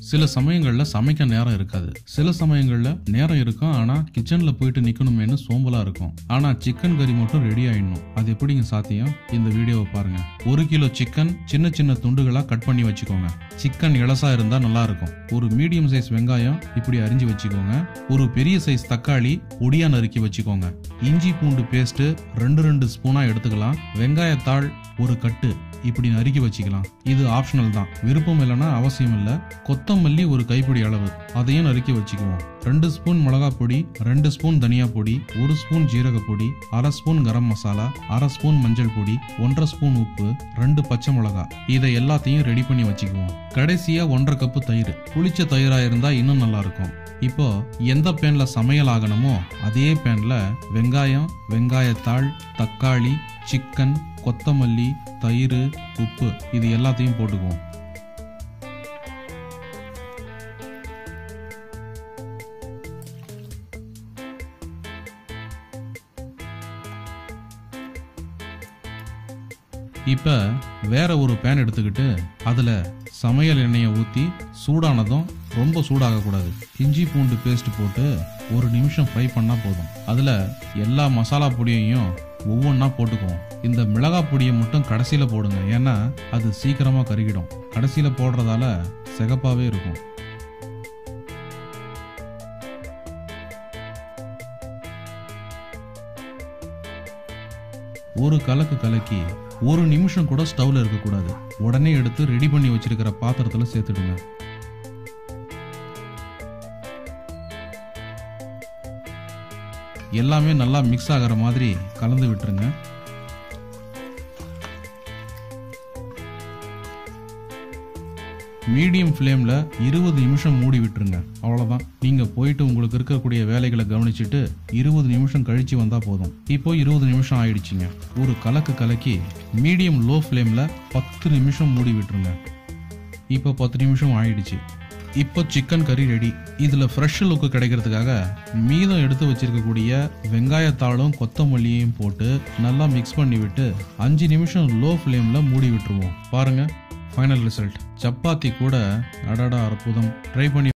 சில சமயங்கள்ல சமைக்க நேரம் இருக்காது சில சமயங்கள்ல நேரம் இருக்கும் ஆனா கிச்சன்ல போயிட்டு நிக்கணுமேனு சோம்பலா இருக்கும் ஆனா சிக்கன் கறி மட்டும் ரெடி ஆயிடணும் அது எப்படிங்க சாத்தியம் இந்த வீடியோவை பாருங்க ஒரு கிலோ சிக்கன் சின்ன சின்ன துண்டுகளா கட் பண்ணி வச்சுக்கோங்க சிக்கன் இளசா இருந்தா நல்லா இருக்கும் ஒரு மீடியம் சைஸ் வெங்காயம் இப்படி அரிஞ்சு வச்சுக்கோங்க ஒரு பெரிய சைஸ் தக்காளி பொடியா நறுக்கி வச்சுக்கோங்க இஞ்சி பூண்டு பேஸ்ட் ரெண்டு ரெண்டு ஸ்பூனா எடுத்துக்கலாம் வெங்காயத்தாள் ஒரு கட்டு இப்படி நறுக்கி வச்சுக்கலாம் இது ஆப்ஷனல் தான் விருப்பம் இல்லைன்னா அவசியம் இல்லை கொத்தமல்லி ஒரு கைப்பிடி அளவு அதையும் நறுக்கி வச்சுக்குவோம் ரெண்டு ஸ்பூன் மிளகாய் பொடி ரெண்டு ஸ்பூன் தனியா பொடி ஒரு ஸ்பூன் ஜீரக பொடி அரை ஸ்பூன் கரம் மசாலா அரை ஸ்பூன் மஞ்சள் பொடி ஒன்றரை ஸ்பூன் உப்பு ரெண்டு பச்சை மிளகாய் இதை எல்லாத்தையும் ரெடி பண்ணி வச்சுக்குவோம் கடைசியா ஒன்றரை கப்பு தயிர் புளிச்ச தயிரா இருந்தா இன்னும் நல்லா இருக்கும் இப்போ எந்த பேன்ல சமையல் ஆகணுமோ அதே பேன்ல வெங்காயம் வெங்காயத்தாள் தக்காளி சிக்கன் கொத்தமல்லி தயிர் உப்பு இது எல்லாத்தையும் போட்டுக்குவோம் இப்ப வேற ஒரு பேன் எடுத்துக்கிட்டு அதுல சமையல் எண்ணெயை ஊத்தி சூடானதும் ரொம்ப சூடாக கூடாது இஞ்சி பூண்டு பேஸ்ட் போட்டு ஒரு நிமிஷம் ஃப்ரை பண்ணா போதும் அதுல எல்லா மசாலா பொடியையும் ஒவ்வொன்றா போட்டுக்குவோம் இந்த மிளகாய் பொடியை மட்டும் கடைசியில போடுங்க ஏன்னா அது சீக்கிரமா கருகிடும் கடைசியில போடுறதால சிகப்பாவே இருக்கும் ஒரு கலக்கு கலக்கி ஒரு நிமிஷம் கூட ஸ்டவ்ல இருக்கக்கூடாது உடனே எடுத்து ரெடி பண்ணி வச்சிருக்கிற பாத்திரத்துல சேர்த்துடுங்க எல்லாமே நல்லா மிக்ஸ் ஆகிற மாதிரி கலந்து விட்டுருங்க மீடியம் ஃப்ளேம்ல இருபது நிமிஷம் மூடி விட்டுருங்க அவ்வளவுதான் நீங்க போயிட்டு உங்களுக்கு இருக்கக்கூடிய வேலைகளை கவனிச்சுட்டு இருபது நிமிஷம் கழிச்சு வந்தா போதும் இப்போ இருபது நிமிஷம் ஆயிடுச்சுங்க ஒரு கலக்கு கலக்கி மீடியம் லோ ஃப்ளேம்ல பத்து நிமிஷம் மூடி விட்டுருங்க இப்போ பத்து நிமிஷம் ஆயிடுச்சு இப்போ சிக்கன் கறி ரெடி இதுல ஃப்ரெஷ் லுக்கு கிடைக்கிறதுக்காக மீதம் எடுத்து வச்சிருக்கக்கூடிய வெங்காயத்தாளும் கொத்தமல்லியையும் போட்டு நல்லா மிக்ஸ் பண்ணி விட்டு அஞ்சு நிமிஷம் லோ ஃப்ளேம்ல மூடி விட்டுருவோம் பாருங்க ஃபைனல் ரிசல்ட் சப்பாத்தி கூட அடடா அற்புதம் ட்ரை பண்ணி